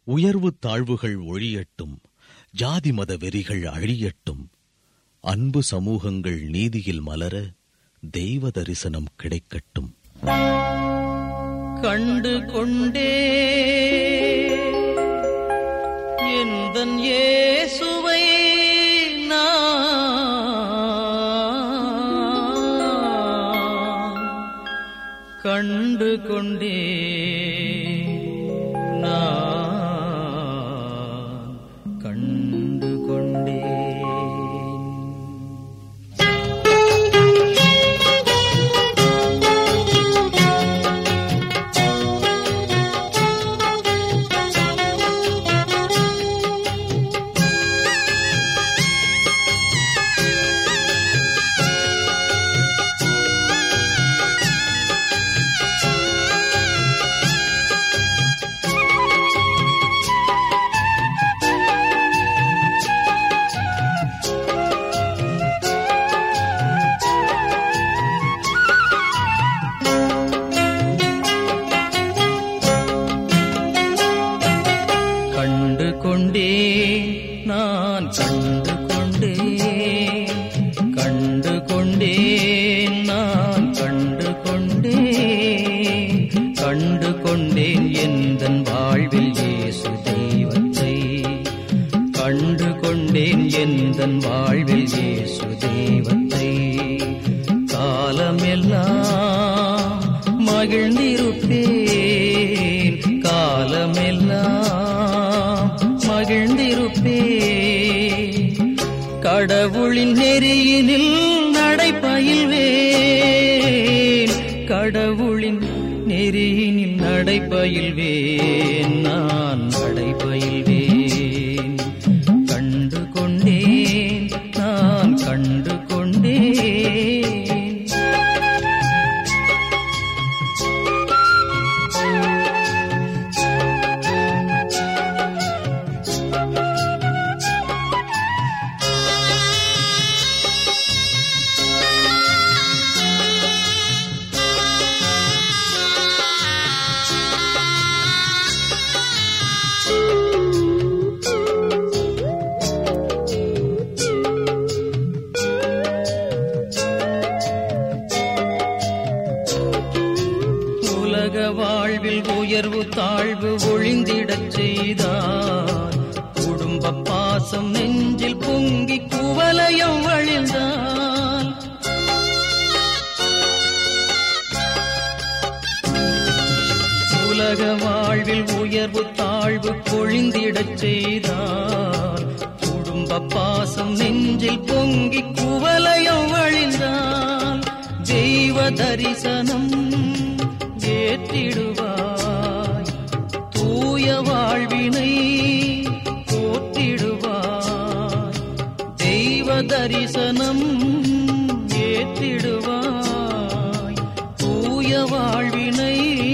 உயர்வு தாழ்வுகள் ஒழியட்டும் ஜாதி மத வெறிகள் அழியட்டும் அன்பு சமூகங்கள் நீதியில் மலர தெய்வ தரிசனம் கிடைக்கட்டும் கண்டு கொண்டே எந்தன் இயேசுவை நான் கண்டு கொண்டே நான் கண்டு கொண்டேன் கண்டு கொண்டே நான் கண்டு கொண்டேன் கண்டு கொண்டேன் நான் கண்டு கொண்டேன் கண்டு கொண்டேன் எந்தன் வாழ்வில் இயேசு தெய்வத்தை கண்டு கொண்டேன் எந்தன் வாழ்வில் இயேசு தெய்வத்தை காலமெல்லாம் மகிழ்ந்திருப்பேன் காலமெல்லாம் மகிழ்ந்திருப்பேன் கடவுளின் நெறியினில் நடைபயில்வேன் கடவுளின் நெறியினில் நடைபயில்வேன் நான் நடைபயில்வேன் கண்டு கொண்டேன் நான் கண்டு கொண்டேன் உலக வாழ்வில் உயர்வு தாழ்வு ஒழிந்திடச் செய்தார் குடும்ப பாசம் நெஞ்சில் பொங்கி குவலயம் வழிந்தான் உலக வாழ்வில் உயர்வு தாழ்வு பொழிந்திடச் செய்தார் குடும்ப பாசம் நெஞ்சில் பொங்கி குவலயம் வழிந்தான் தெய்வ தரிசனம் ஏற்றிடுவாய் தூய வாழ்வினை போற்றிடுவாய் தெய்வ தரிசனம் ஏற்றிடுவாய் தூய வாழ்வினை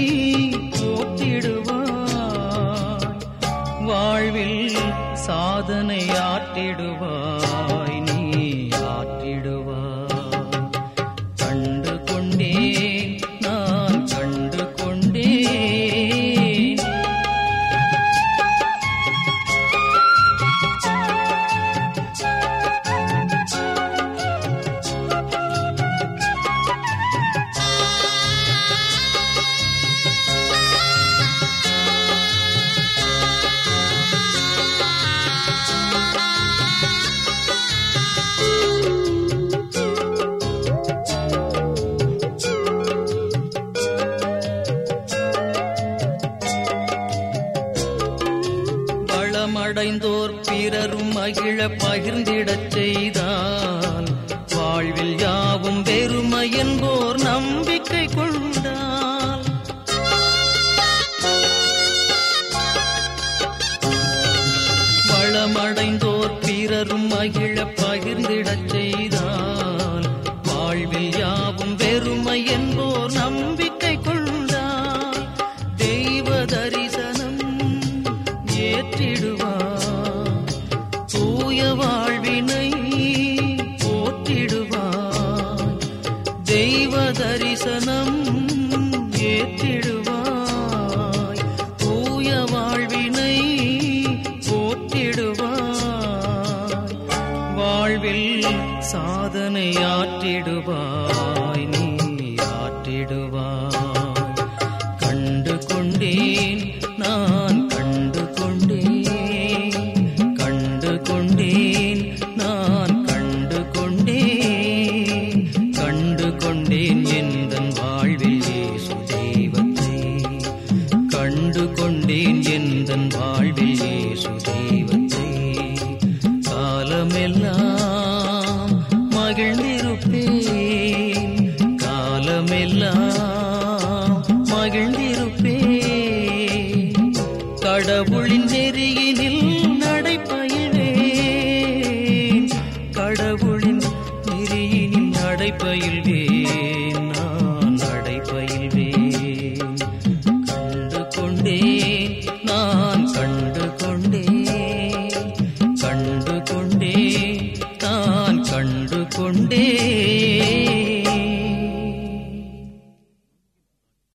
போற்றிடுவாய் வாழ்வில் சாதனை ஆற்றிடுவாய் நீ ஆற்றிடுவாய் கண்டு கொண்டேன் நான் கண்டு கொண்டேன் வளமடைந்தோர் பிறரும் மகிழ பகிர்ந்திடச் செய்தால் வாழ்வில் யாவும் வெறுமை என்போர் நம்பிக்கை கொண்டால் வளமடைந்தோர் பிறரும் மகிழ பகிர்ந்திடச் செய்தால் வாழ்வில் யாவும் வெறுமை என்போர் நம்பிக்கை கொண்டால் தெய்வ தரிசனம் ஏற்றிடுவார் தூய வாழ்வினை போற்றிடுவார் தெய்வ தரிசனம் ஏற்றிடுவாய் தூய வாழ்வினை ஆற்றிடுவாய் நீ ஆற்றிடுவாய் கண்டு கொண்டேன் நான் கண்டு கொண்டேன் கண்டு கொண்டேன் நான் கண்டு கொண்டேன் கண்டு கொண்டேன் எந்தன் வாழ்வில் இயேசு தெய்வத்தை கண்டு கொண்டேன் எந்தன் வாழ்வில் இயேசு தெய்வத்தை காலமெல்லாம் மகிழ்ந்திருப்பேன் காலமெல்லாம் மகிழ்ந்திருப்பேன் கடவுளின் நெறியினில் நடைபயில்வேன் கடவுளின் நெறியினில் நடைபயில்வேன் நான் நடைபயில்வேன் கண்டு கொண்டேன் நான் கண்டு கொண்டேன் கண்டு கொண்டேன் நான் கண்டு கொண்டேன்